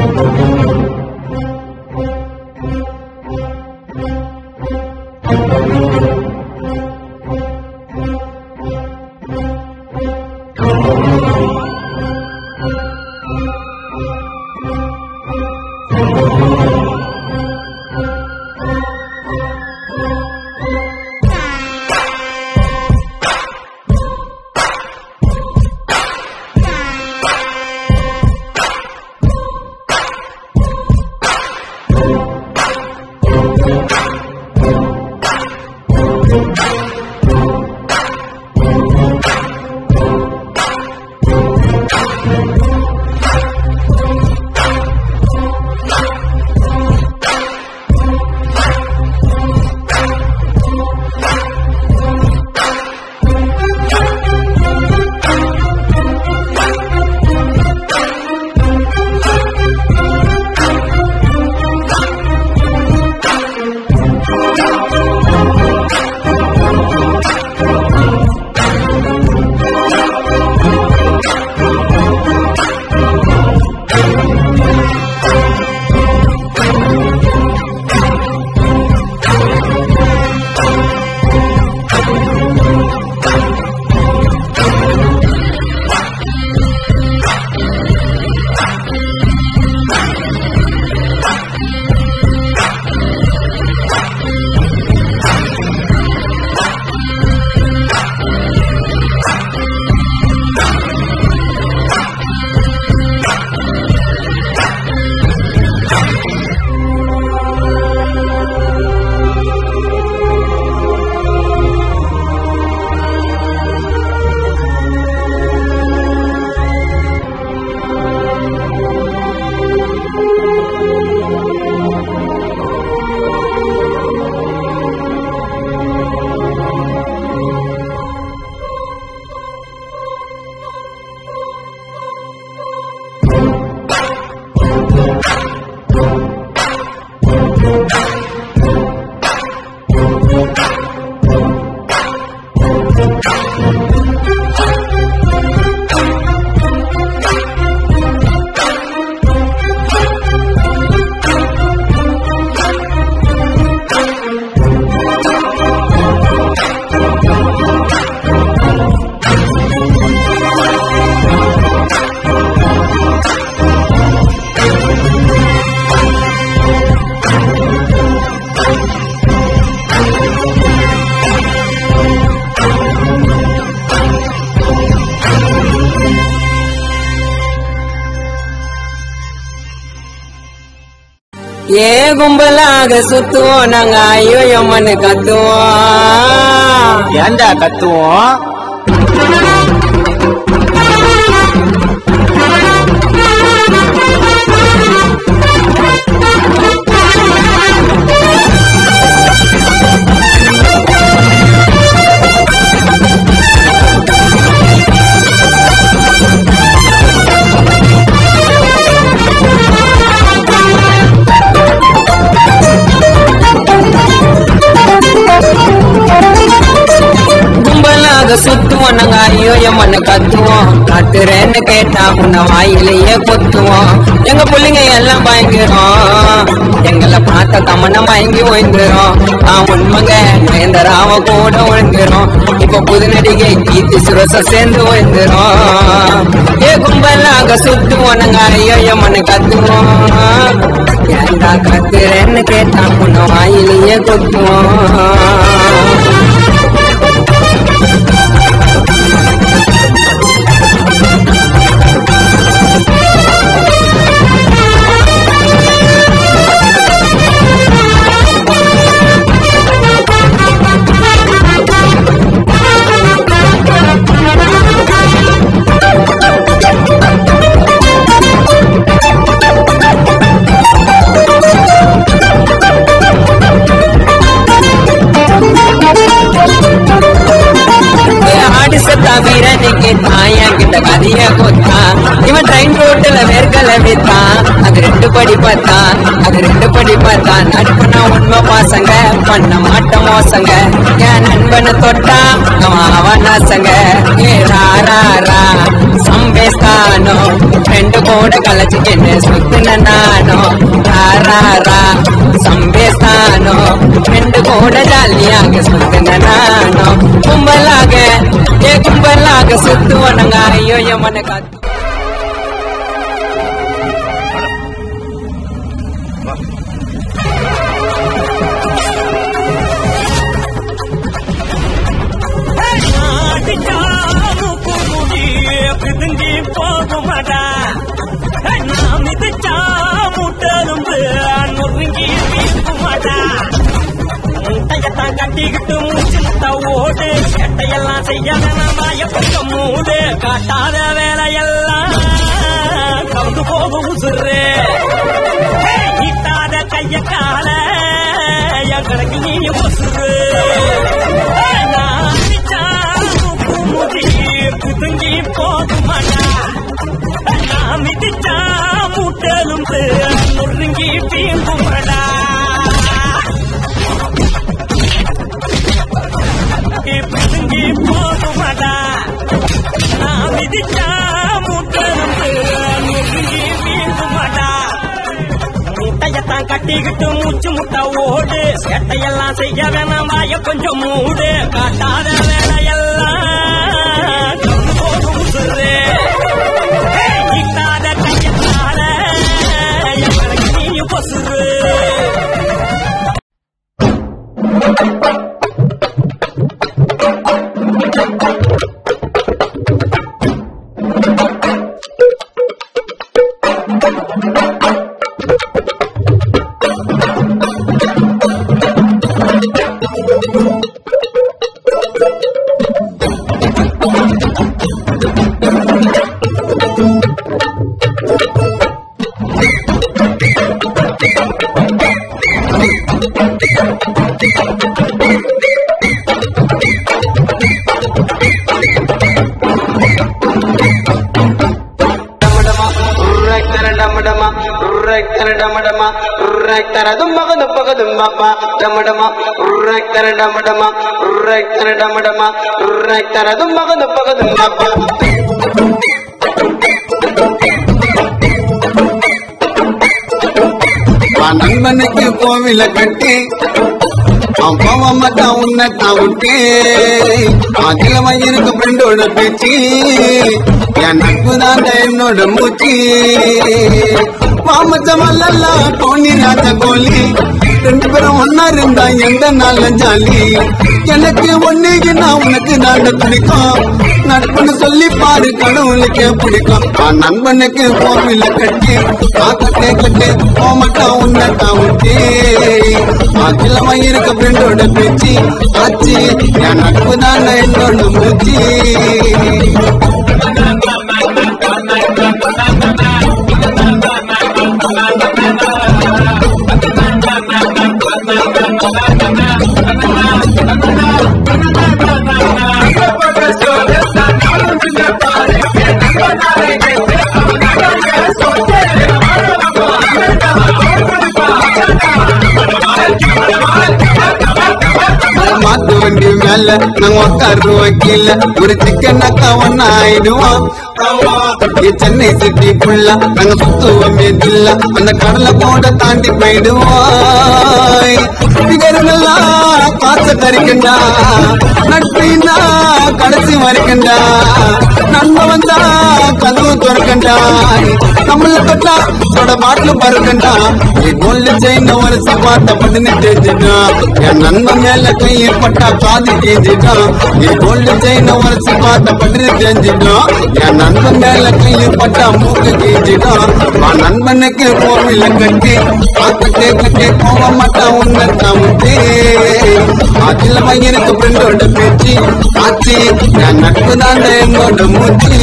ஏ கும்பலாக சுத்துவோம் நாங்க ஐயோ எம்மன்னு கத்துவோம் ஏன்டா கத்துவோம் கும்பலாக சுத்துவோம் நாங்க ஐயோ எம்மன்னு கத்துவோம் கத்துறேன்னு கேட்டா உன்னை வாயிலேயே கொத்துவோம் எங்க பிள்ளைங்க எல்லாம் பயங்கரம் எங்களை பார்த்த தமன மயங்கி ஓய்ந்துரும் நான் உண்மைங்க நயன்தராவ கூட ஒழுங்குறோம் இப்ப புது நடிகை கீர்த்தி சுரச சேர்ந்து ஓய்ந்துரும் ஏ கும்பலாக சுத்துவோம் நாங்க ஐயோ எம்மன்னு கத்துவோம் ஏன்டா கத்துறேன்னு கேட்டா உன்னை வாயிலேயே கொத்துவோம் ஆடி சத்தா வீரனுக்கு தாயா கிட்ட கதைய கொத்தா இவன் ட்ரெயின் ரோட்டுல வேர்க்கல வித்தா அது ரெண்டு படி பார்த்தா அது ரெண்டு படி பார்த்தா நட்புனா உண்மை பாசங்க பண்ண மாட்ட மோசங்க என் நண்பனை தொட்டா அவன் அவன் நாசங்க ஏ ரா ரா ரா சம்பேஸ்தா நானும் ஃப்ரெண்டு கூட கலைச்சுக்கிட்டு சுத்தின நானும் ராரா சம்பேஸ்தானோ ஃப்ரெண்டு கூட ஜாலியாக சுத்தின நானும் கும்பலாக ஏ கும்பலாக சுத்துவனங்க ஐயோ எமன காத்து பிதுங்கி போகுமாடா நான் மிதிச்சா முட்டரும்பு நொறுங்கி வீசுமாடா முட்டையத்தான் கட்டிக்கிட்டு மூச்சு முட்டை ஓடு எட்டையெல்லாம் செய்யாத நம்ம எப்ப மூடு காட்டாத வேலையெல்லாம் கவுந்து போகும் உசுறு இட்டாத கைய கால என் கணக்கு நீ பொசுறு நான் மிச்சா முடி புதுங்கி போகுமாடா நான் மிதிச்சா முட்டெலும்பு நொறுங்கி பீங்குமடா புதுங்கி போகுமடா நான் மிதிச்சா முட்டெலும்பு நொறுங்கி பீங்குமடா முட்டையத்தான் கட்டிக்கிட்டு மூச்சு முட்டை ஓடு சேட்டையெல்லாம் செய்ய வேணாம் வாய கொஞ்சம் மூடு காட்டாத வேலையெல்லாம் கொண்டு போகும் உசுரு. ஏய், இட்டாத கையினால எங்களுக்கு நீ பொசுரு ಡಮಡಮ ರುರ್ರೆಕ್ತರ ಡಮಡಮ ರುರ್ರೆಕ್ತರ ಡಮಡಮ ರುರ್ರೆಕ್ತರ ದುಮ್ಮಗ ದುಪ್ಪಗ ದುಮ್ಮಪ್ಪ ಡಮಡಮ ರುರ್ರೆಕ್ತರ ಡಮಡಮ ರುರ್ರೆಕ್ತರ ಡಮಡಮ ರುರ್ರೆಕ್ತರ ದುಮ್ಮಗ ದುಪ್ಪಗ ದುಮ್ಮಪ್ಪ அவன் நண்பனுக்கு கோவில கட்டி அவன் போவ மாட்டான் உன்னத்தான் விட்டு அதில வயிறுக்கு ஃப்ரெண்டோட பேச்சு என் நட்பு தான் என்னோட மூச்சு மாமச்சமல்லா கோணி ராஜ கோலி ரெண்டு பேரும் ஒன்னா இருந்தா எந்த நாள்ல ஜாலி எனக்கு ஒண்ணுக்கு நான் உனக்கு நாட பிடிக்கும் நட்புன்னு சொல்லி பாரு கடவுளுக்கு பிடிக்கும் அவன் நண்பனுக்கு கோவில கட்டி காக்கட்டே கட்டு போமட்டான் உன்னத்தான் விட்டு அதில வயிறுக்கு ஃப்ரெண்டோட பேச்சு ஆச்சு என் நட்பு தான் என்னோட மூச்சு மாட்டு வண்டி மேல நாங்க உட்காருவோம் கீழே ஒரு சிக்கன் அக்கா ஒன்னா ஆயிடுவோம் இ சென்னை சிட்டி ஃபுல்லா நாங்க சுத்துவோம் எதில்ல அந்த கடலை கூட தாண்டி போயிடுவோம் இவருங்கெல்லாம் காசை கறிக்கண்டா நட்பினா கடைசி வரைக்கண்டா நன்மை வந்தா கதவு திறக்கண்டா நம்மள தொட்டா சொட பாட்டில் பறக்கண்டா நீ கோல்டு செயின் வருஷ பார்த்த பதினு தெரிஞ்சுட்டான் என் நண்பன் மேல கையை பட்டா காது கேஞ்சிட்டான் நீ கோல்டு செயின் வருஷ பார்த்த பதினு தெரிஞ்சுட்டான் என் நண்பன் மேல கையை பட்டா மூக்கு கேஞ்சிட்டான் அவன் நண்பனுக்கு கோவில கட்டி பார்த்துட்டே கட்டி போக மாட்டான் உன்னை தமுட்டே அதில் வயிறுக்கு ஃப்ரெண்டோட பேச்சு ஆச்சு என் நட்பு தான் என்னோட மூச்சு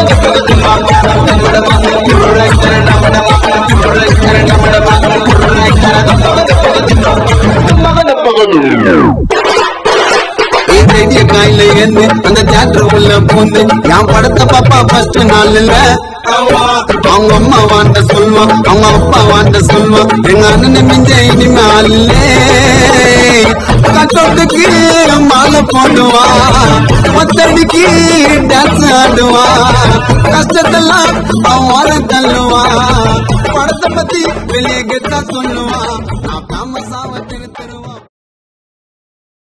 ಡಮಡಮ ரேடியோ காயில ஏந்து அந்த தியேட்டர் உள்ள பூந்து என் படத்தை பாப்பா ஃபர்ஸ்ட் நாள்ல அவங்க அம்மா வாண்ட சொல்லுவான் அவங்க அப்பா வாண்ட சொல்லுவான் எங்க அண்ணன் மிஞ்ச இனிமே அல்லே கட்டோட்டுக்கு மாலை போடுவான் ஒத்தடிக்கு டான்ஸ் ஆடுவான் கஷ்டத்தெல்லாம் அவன் வர தள்ளுவான் படத்தை பத்தி வெளியே கெத்தா சொல்லுவான் நான் காம சாவ திருத்தருவான்